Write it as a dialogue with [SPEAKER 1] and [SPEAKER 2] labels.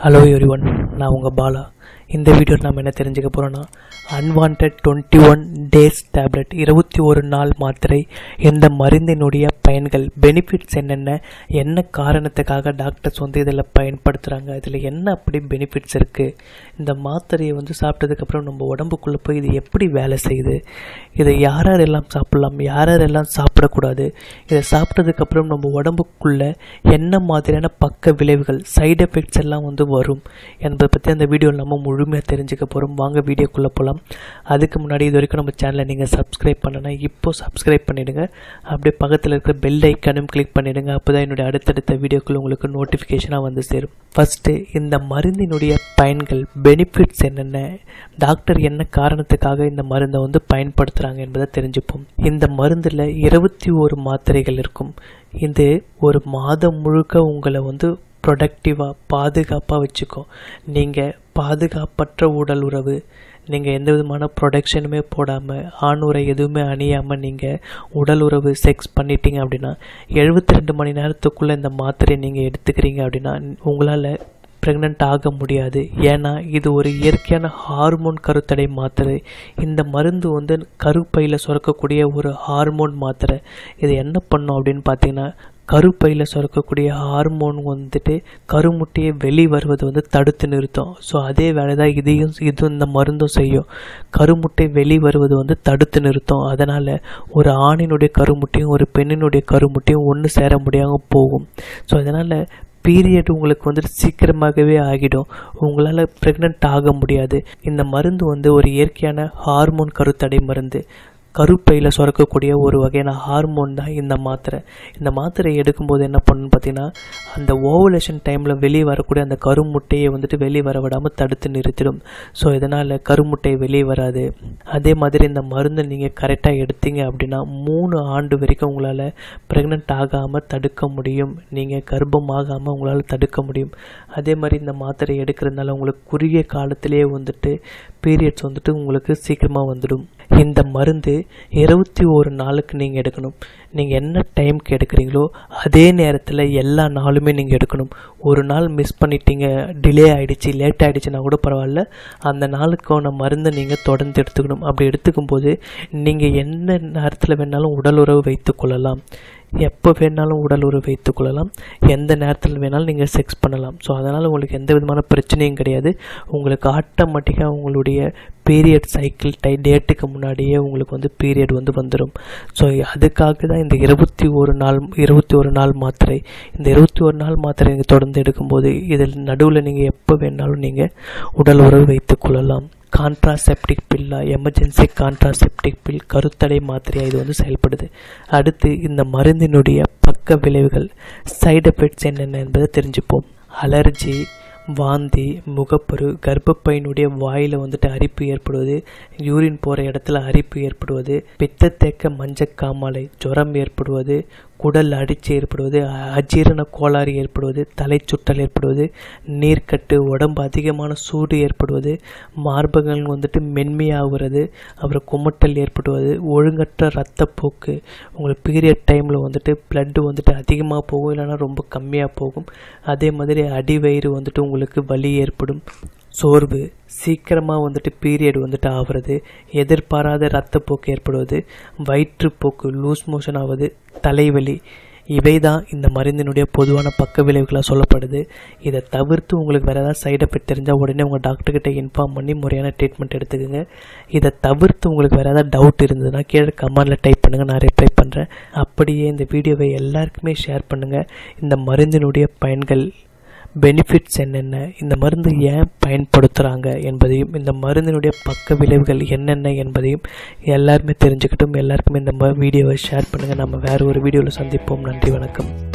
[SPEAKER 1] hello every one நான் உங்கள் பாலா இந்த வீடியோவில் நம்ம என்ன தெரிஞ்சுக்க போகிறோன்னா unwanted twenty one days tablet இருபத்தி ஒரு நாள் மாத்திரை இந்த மருந்தினுடைய பயன்கள் பெனிஃபிட்ஸ் என்னென்ன என்ன காரணத்துக்காக டாக்டர்ஸ் வந்து இதில் பயன்படுத்துகிறாங்க இதில் என்ன அப்படி பெனிஃபிட்ஸ் இருக்குது இந்த மாத்திரையை வந்து சாப்பிட்டதுக்கப்புறம் நம்ம உடம்புக்குள்ளே போய் இது எப்படி வேலை செய்யுது இதை யார் யாரெல்லாம் சாப்பிடலாம் யார் யாரெல்லாம் சாப்பிடக்கூடாது இதை சாப்பிட்டதுக்கப்புறம் நம்ம உடம்புக்குள்ளே என்ன மாதிரியான பக்க விளைவுகள் சைடு எஃபெக்ட்ஸ் எல்லாம் வந்து வரும் என்பதை பற்றி அந்த வீடியோவில் நம்ம முழுமையாக தெரிஞ்சுக்க போகிறோம் வாங்க வீடியோக்குள்ளே போகலாம் அதுக்கு முன்னாடி இது வரைக்கும் நம்ம சேனலை நீங்கள் சப்ஸ்கிரைப் பண்ணனா இப்போ சப்ஸ்கிரைப் பண்ணிடுங்க அப்படியே பக்கத்தில் இருக்கிற பெல் ஐக்கானும் கிளிக் பண்ணிடுங்க அப்போ தான் என்னுடைய அடுத்தடுத்த வீடியோக்குள்ள உங்களுக்கு நோட்டிஃபிகேஷனாக வந்து சேரும் ஃபஸ்ட்டு இந்த மருந்தினுடைய பயன்கள் பெனிஃபிட்ஸ் என்னென்ன டாக்டர் என்ன காரணத்துக்காக இந்த மருந்தை வந்து பயன்படுத்துகிறாங்க என்பதை தெரிஞ்சுப்போம் இந்த மருந்தில் இருபத்தி ஒரு மாத்திரைகள் இருக்கும் இது ஒரு மாதம் முழுக்க உங்களை வந்து ப்ரொடக்டிவாக பாதுகாப்பாக வச்சுக்கும் நீங்கள் பாதுகாப்பற்ற உடல் உறவு நீங்கள் எந்த விதமான ப்ரொடக்ஷனுமே போடாமல் ஆணுரை எதுவுமே அணியாமல் நீங்கள் உடல் உறவு செக்ஸ் பண்ணிட்டீங்க அப்படின்னா எழுபத்தி ரெண்டு மணி நேரத்துக்குள்ளே இந்த மாத்திரையை நீங்கள் எடுத்துக்கிறீங்க அப்படின்னா உங்களால் ப்ரெக்னென்ட் ஆக முடியாது ஏன்னா இது ஒரு இயற்கையான ஹார்மோன் கருத்தடை மாத்திரை இந்த மருந்து வந்து கருப்பையில் சுரக்கக்கூடிய ஒரு ஹார்மோன் மாத்திரை இது என்ன பண்ணும் அப்படின்னு பார்த்தீங்கன்னா கருப்பையில் சுரக்கக்கூடிய ஹார்மோன் வந்துட்டு கருமுட்டையை வெளி வருவது வந்து தடுத்து நிறுத்தும் ஸோ அதே வேலை தான் இதையும் இது இந்த மருந்தும் செய்யும் கருமுட்டை வெளி வருவது வந்து தடுத்து நிறுத்தும் அதனால் ஒரு ஆணினுடைய கருமுட்டையும் ஒரு பெண்ணினுடைய கருமுட்டையும் ஒன்று சேர முடியாமல் போகும் ஸோ அதனால் பீரியட் உங்களுக்கு வந்துட்டு சீக்கிரமாகவே ஆகிடும் உங்களால் ப்ரெக்னென்ட் ஆக முடியாது இந்த மருந்து வந்து ஒரு இயற்கையான ஹார்மோன் கருத்தடை மருந்து கருப்பையில் சுரக்கக்கூடிய ஒரு வகையான ஹார்மோன் தான் இந்த மாத்திரை இந்த மாத்திரை எடுக்கும்போது என்ன பண்ணணும்னு பார்த்தீங்கன்னா அந்த ஓவலேஷன் டைமில் வெளியே வரக்கூடிய அந்த கருமுட்டையை வந்துட்டு வெளியே வர விடாமல் தடுத்து நிறுத்திடும் ஸோ இதனால் கருமுட்டை வெளியே வராது அதே மாதிரி இந்த மருந்தை நீங்கள் கரெக்டாக எடுத்தீங்க அப்படின்னா மூணு ஆண்டு வரைக்கும் உங்களால் ப்ரெக்னென்ட் ஆகாமல் தடுக்க முடியும் நீங்கள் கர்ப்பம் ஆகாமல் உங்களால் தடுக்க முடியும் அதே மாதிரி இந்த மாத்திரை எடுக்கிறதுனால உங்களுக்கு குறுகிய காலத்திலேயே வந்துட்டு பீரியட்ஸ் வந்துட்டு உங்களுக்கு சீக்கிரமாக வந்துடும் இந்த மருந்து இருபத்தி ஒரு நாளுக்கு நீங்கள் எடுக்கணும் நீங்கள் என்ன டைம்க்கு எடுக்கிறீங்களோ அதே நேரத்தில் எல்லா நாளுமே நீங்கள் எடுக்கணும் ஒரு நாள் மிஸ் பண்ணிட்டீங்க டிலே ஆகிடுச்சு லேட் ஆகிடுச்சுன்னா கூட பரவாயில்ல அந்த நாளுக்கான மருந்தை நீங்கள் தொடர்ந்து எடுத்துக்கணும் அப்படி எடுத்துக்கும் போது நீங்கள் எந்த நேரத்தில் வேணாலும் உடல் உறவு வைத்து கொள்ளலாம் எப்போ வேணாலும் உடல் உறவு வைத்துக் கொள்ளலாம் எந்த நேரத்தில் வேணாலும் நீங்கள் செக்ஸ் பண்ணலாம் ஸோ அதனால் உங்களுக்கு எந்த விதமான பிரச்சனையும் கிடையாது உங்களுக்கு ஆட்டோமேட்டிக்காக உங்களுடைய பீரியட் சைக்கிள் டை டேட்டுக்கு முன்னாடியே உங்களுக்கு வந்து பீரியட் வந்து வந்துடும் ஸோ அதுக்காக தான் இந்த இருபத்தி ஒரு நாள் இருபத்தி ஒரு நாள் மாத்திரை இந்த இருபத்தி ஒரு நாள் மாத்திரை நீங்கள் தொடர்ந்து எடுக்கும்போது இதில் நடுவில் நீங்கள் எப்போ வேணாலும் நீங்கள் உடல் உறவு வைத்துக் கொள்ளலாம் கான்ட்ராசெப்டிக் பில்லா எமர்ஜென்சி கான்ட்ராசெப்டிக் பில் கருத்தடை மாத்திரையாக இது வந்து செயல்படுது அடுத்து இந்த மருந்தினுடைய பக்க விளைவுகள் சைடு எஃபெக்ட்ஸ் என்னென்ன என்பதை தெரிஞ்சுப்போம் அலர்ஜி வாந்தி முகப்பரு கர்ப்பப்பையினுடைய வாயில் வந்துட்டு அரிப்பு ஏற்படுவது யூரின் போகிற இடத்துல அரிப்பு ஏற்படுவது பித்தத்தேக்க மஞ்சக்காமலை ஜுரம் ஏற்படுவது குடல் அடிச்சு ஏற்படுவது அஜீரண கோளாறு ஏற்படுவது தலை சுற்றல் ஏற்படுவது நீர்க்கட்டு உடம்பு அதிகமான சூடு ஏற்படுவது மார்பகங்கள் வந்துட்டு மென்மையாகிறது அப்புறம் குமட்டல் ஏற்படுவது ஒழுங்கற்ற இரத்தப்போக்கு உங்களுக்கு பீரியட் டைமில் வந்துட்டு பிளட்டு வந்துட்டு அதிகமாக போகும் இல்லைன்னா ரொம்ப கம்மியாக போகும் அதே மாதிரி அடிவயிறு வந்துட்டு உங்களுக்கு வலி ஏற்படும் சோர்வு சீக்கிரமாக வந்துட்டு பீரியட் வந்துட்டு ஆகிறது எதிர்பாராத ரத்தப்போக்கு ஏற்படுவது வயிற்றுப்போக்கு லூஸ் மோஷன் ஆவது தலைவலி இவை தான் இந்த மருந்தினுடைய பொதுவான பக்க விளைவுகளாக சொல்லப்படுது இதை தவிர்த்து உங்களுக்கு வேறு ஏதாவது சைடு எஃபெக்ட் தெரிஞ்சால் உடனே உங்கள் டாக்டர்கிட்ட இன்ஃபார்ம் பண்ணி முறையான ட்ரீட்மெண்ட் எடுத்துக்கோங்க இதை தவிர்த்து உங்களுக்கு வேறு ஏதாவது டவுட் இருந்ததுன்னா கீழே கமெண்டில் டைப் பண்ணுங்கள் நான் ரிப்ளை பண்ணுறேன் அப்படியே இந்த வீடியோவை எல்லாருக்குமே ஷேர் பண்ணுங்கள் இந்த மருந்தினுடைய பயன்கள் பெனிஃபிட்ஸ் என்னென்ன இந்த மருந்து ஏன் பயன்படுத்துகிறாங்க என்பதையும் இந்த மருந்தினுடைய பக்க விளைவுகள் என்னென்ன என்பதையும் எல்லாருமே தெரிஞ்சுக்கிட்டும் எல்லாருக்குமே இந்த வீடியோவை ஷேர் பண்ணுங்கள் நம்ம வேறு ஒரு வீடியோவில் சந்திப்போம் நன்றி வணக்கம்